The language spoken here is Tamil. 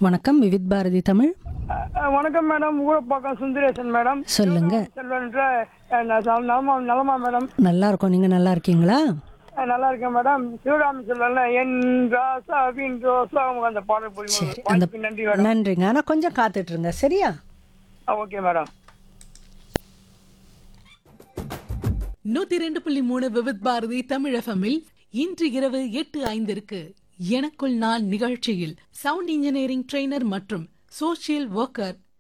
வணக்கம் விவித் பாரதி தமிழ் அஹ் வணக்கம் மேடம் ஊரப்பாக்கம் சுந்தரேசன் மேடம் சொல்லுங்க செல்வன்ற அஹ் ந- ந- நலமா நலமா மேடம் நல்லா இருக்கோம் நீங்க நல்லா இருக்கீங்களா அஹ் நல்லா இருக்கேன் மேடம் சிவராம செல்வன்ல என் ராசாவின் ரோசா அந்த பாடல் புரியும் சரி அந்த வாய்ப்புக்கு நன்றி மேடம் நன்றிங்க ஆனா கொஞ்சம் காத்துட்டு இருங்க சரியா ஓகே மேடம் நூத்தி ரெண்டு புள்ளி மூணு விவித் பாரதி தமிழ் எஃப்எம்மில் இன்று இரவு எட்டு ஐந்திற்கு எனக்குள் நான் நிகழ்ச்சியில் சவுண்ட் இன்ஜினியரிங் ட்ரெய்னர் மற்றும் சோஷியல் ஒர்க்கர்